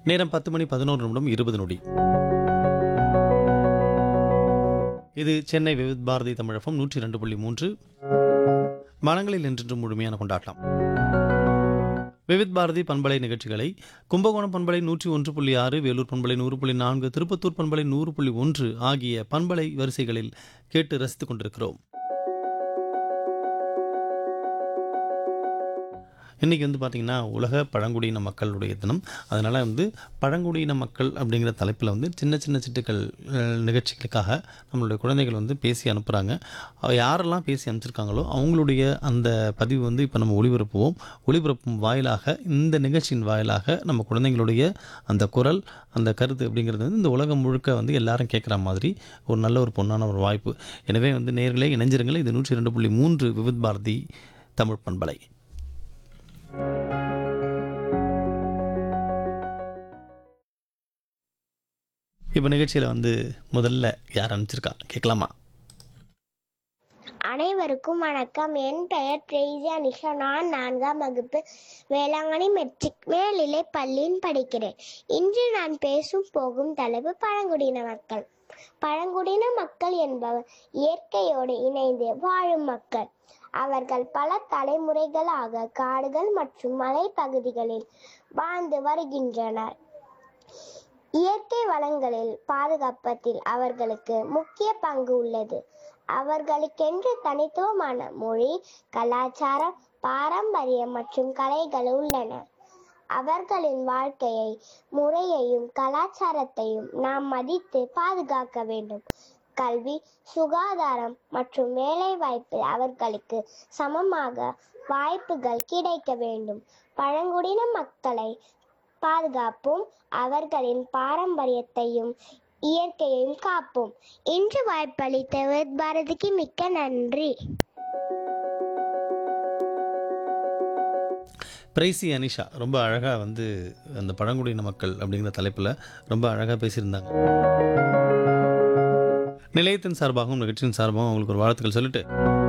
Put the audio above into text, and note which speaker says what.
Speaker 1: நேரம் பத்து மணி பதினோரு நிமிடம் இருபது நொடி இது சென்னை விவித் பாரதி தமிழகம் நூற்றி ரெண்டு புள்ளி மூன்று மனங்களில் என்றென்றும் முழுமையான கொண்டாட்டம் விவித் பாரதி பண்பலை நிகழ்ச்சிகளை கும்பகோணம் பண்பலை நூற்றி ஒன்று புள்ளி ஆறு வேலூர் பண்பலை நூறு புள்ளி நான்கு திருப்பத்தூர் பண்பலை நூறு புள்ளி ஒன்று ஆகிய பண்பலை வரிசைகளில் கேட்டு ரசித்துக் கொண்டிருக்கிறோம் இன்றைக்கி வந்து பார்த்திங்கன்னா உலக பழங்குடியின மக்களுடைய தினம் அதனால் வந்து பழங்குடியின மக்கள் அப்படிங்கிற தலைப்பில் வந்து சின்ன சின்ன சிட்டுக்கள் அஹ், நிகழ்ச்சிகளுக்காக நம்மளுடைய குழந்தைகள் வந்து பேசி அனுப்புகிறாங்க அஹ், யாரெல்லாம் பேசி அனுப்பிச்சிருக்காங்களோ அவங்களுடைய அந்த பதிவு வந்து இப்போ நம்ம ஒளிபரப்புவோம் ஒளிபரப்பும் வாயிலாக இந்த நிகழ்ச்சியின் வாயிலாக நம்ம குழந்தைங்களுடைய அந்த குரல் அந்த கருத்து அப்படிங்கிறது வந்து இந்த உலகம் முழுக்க வந்து எல்லாரும் கேட்குற மாதிரி ஒரு நல்ல ஒரு பொன்னான ஒரு வாய்ப்பு எனவே வந்து நேர்களே இணைஞ்சிருங்களே இது நூற்றி ரெண்டு புள்ளி மூன்று விவித் பாரதி தமிழ் பண்பலை இப்போ நிகழ்ச்சியில் வந்து முதல்ல யார் அனுப்பிச்சிருக்கா கேட்கலாமா
Speaker 2: அனைவருக்கும் வணக்கம் என் பெயர் ட்ரெய்ஸியா நிஷா நான் நான்காம் வகுப்பு வேளாங்கண்ணி மெட்ரிக் மேல்நிலை பள்ளியில் படிக்கிறேன் இன்று நான் பேசும் போகும் தலைப்பு பழங்குடியின மக்கள் பழங்குடியின மக்கள் என்பவர் இயற்கையோடு இணைந்து வாழும் மக்கள் அவர்கள் பல தலைமுறைகளாக காடுகள் மற்றும் மலைப்பகுதிகளில் வாழ்ந்து வருகின்றனர் இயற்கை வளங்களில் பாதுகாப்பதில் அவர்களுக்கு முக்கிய பங்கு உள்ளது அவர்களுக்கென்று தனித்துவமான மொழி கலாச்சாரம் பாரம்பரியம் மற்றும் கலைகள் உள்ளன அவர்களின் வாழ்க்கையை முறையையும் கலாச்சாரத்தையும் நாம் மதித்து பாதுகாக்க வேண்டும் கல்வி சுகாதாரம் மற்றும் வேலைவாய்ப்பில் அவர்களுக்கு சமமாக வாய்ப்புகள் கிடைக்க வேண்டும் பழங்குடியின மக்களை பாதுகாப்போம் அவர்களின் பாரம்பரியத்தையும் இயற்கையையும் காப்போம் இன்று வாய்ப்பளித்த வித் பாரதிக்கு மிக்க நன்றி
Speaker 1: பிரைசி அனிஷா ரொம்ப அழகாக வந்து அந்த பழங்குடியின மக்கள் அப்படிங்கிற தலைப்பில் ரொம்ப அழகாக பேசியிருந்தாங்க நிலையத்தின் சார்பாகவும் நிகழ்ச்சியின் சார்பாகவும் அவங்களுக்கு ஒரு வாழ்த்துக்கள் சொல்லிட்டு